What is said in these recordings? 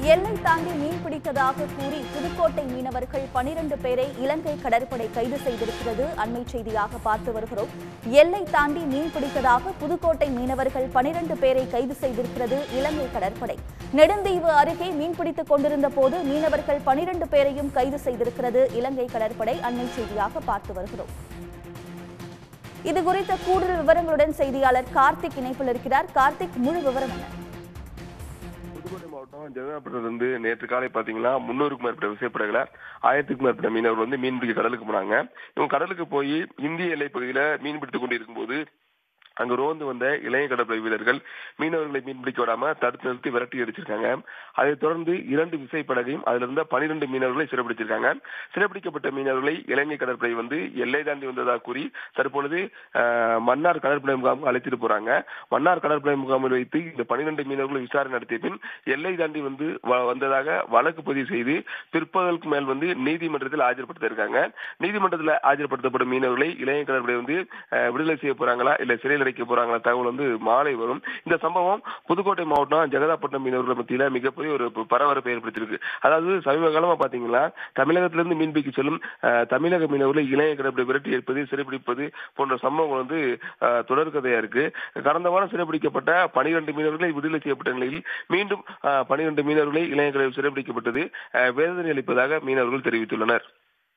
எல்லை தாண்டி மீன் பிடித்ததாக கூறி புதுக்கோட்டை மீனவர்கள் பனிரண்டு பேரை இலங்கை கடற்படை கைது செய்திருக்கிறது அண்மை செய்தியாக பார்த்து வருகிறோம் எல்லை தாண்டி மீன் பிடித்ததாக புதுக்கோட்டை மீனவர்கள் பனிரண்டு பேரை கைது செய்திருக்கிறது இலங்கை கடற்படை நெடுந்தீவு அருகே மீன்பிடித்துக் கொண்டிருந்த போது மீனவர்கள் பனிரண்டு பேரையும் கைது செய்திருக்கிறது இலங்கை கடற்படை அண்மை செய்தியாக பார்த்து வருகிறோம் இது குறித்த கூடுதல் விவரங்களுடன் செய்தியாளர் கார்த்திக் இணைப்பில் இருக்கிறார் கார்த்திக் முழு விவரம் என்ன புதுக்கோட்டை மாவட்டம் ஜெகநாபுரத்துல இருந்து நேற்று காலை பாத்தீங்கன்னா முன்னூறுக்கும் மேற்பட்ட விசைப்படகுல ஆயிரத்துக்கும் மேற்பட்ட மீனவர்கள் வந்து மீன் பிடிக்க கடலுக்கு போனாங்க இவங்க கடலுக்கு போய் இந்திய எல்லை பகுதியில மீன் பிடித்துக் கொண்டிருக்கும் போது அங்க ரோந்து வந்த இளைய கடற்படை வீரர்கள் மீனவர்களை மீன் பிடிக்க விடாம தடுத்து நிறுத்தி விரட்டி அடிச்சிருக்காங்க அதைத் தொடர்ந்து இரண்டு விசைப்படகையும் அதுல இருந்த பனிரெண்டு மீனவர்களை சிறைப்பிடிச்சிருக்காங்க சிறைப்பிடிக்கப்பட்ட மீனவர்களை இலங்கை கடற்படை வந்து எல்லை தாண்டி வந்ததாக கூறி தற்பொழுது ஆஹ், மன்னார் கடற்படை முகாமுக்கு அழைத்துட்டு போறாங்க மன்னார் கடற்படை முகாமில் வைத்து இந்த பனிரெண்டு மீனவர்களை விசாரணை நடத்திய பின் எல்லை தாண்டி வந்து வ- வந்ததாக வழக்கு பதிவு செய்து பிற்பகலுக்கு மேல் வந்து நீதிமன்றத்தில் ஆஜர்படுத்திருக்காங்க நீதிமன்றத்தில் ஆஜர்படுத்தப்படும் மீனவர்களை இளைய கடற்படை வந்து ஆஹ், விடுதலை செய்ய போறாங்களா இல்ல சிறையில் அடைக்க போறாங்களா தகவல் வந்து மாலை வரும் இந்த சம்பவம் புதுக்கோட்டை மாவட்டம் ஜெகதாப்பட்டினம் மீனவர்கள் மத்தியில மிகப்பெரிய ஒரு ப- பரபரப்பை ஏற்படுத்தியிருக்கு அதாவது சமீப காலமா பாத்தீங்கன்னா தமிழகத்திலிருந்து மீன்பிடிக்க செல்லும் ஆஹ், தமிழக மீனவர்களை இளைய கடற்படை விரட்டி எடுப்பது சிறைப்பிடிப்பது போன்ற சம்பவங்கள் வந்து ஆஹ், தொடர்கதையா இருக்கு கடந்த வாரம் சிறைப்பிடிக்கப்பட்ட பனிரெண்டு மீனவர்களை விடுதலை செய்யப்பட்ட நிலையில் மீண்டும் பனிரெண்டு மீனவர்களை இளைய கடற்படை சிறைப்பிடிக்கப்பட்டது ஆஹ், வேதனை அளிப்பதாக மீனவர்கள் தெரிவித்துள்ளனர்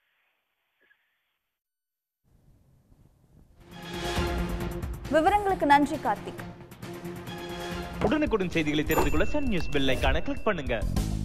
விவரங்களுக்கு நன்றி கார்த்திக் உடனுக்குடன் செய்திகளை தெரிந்து கொள்ள சன் நியூஸ் பெல் ஐகானை கிளிக் பண்ணுங்க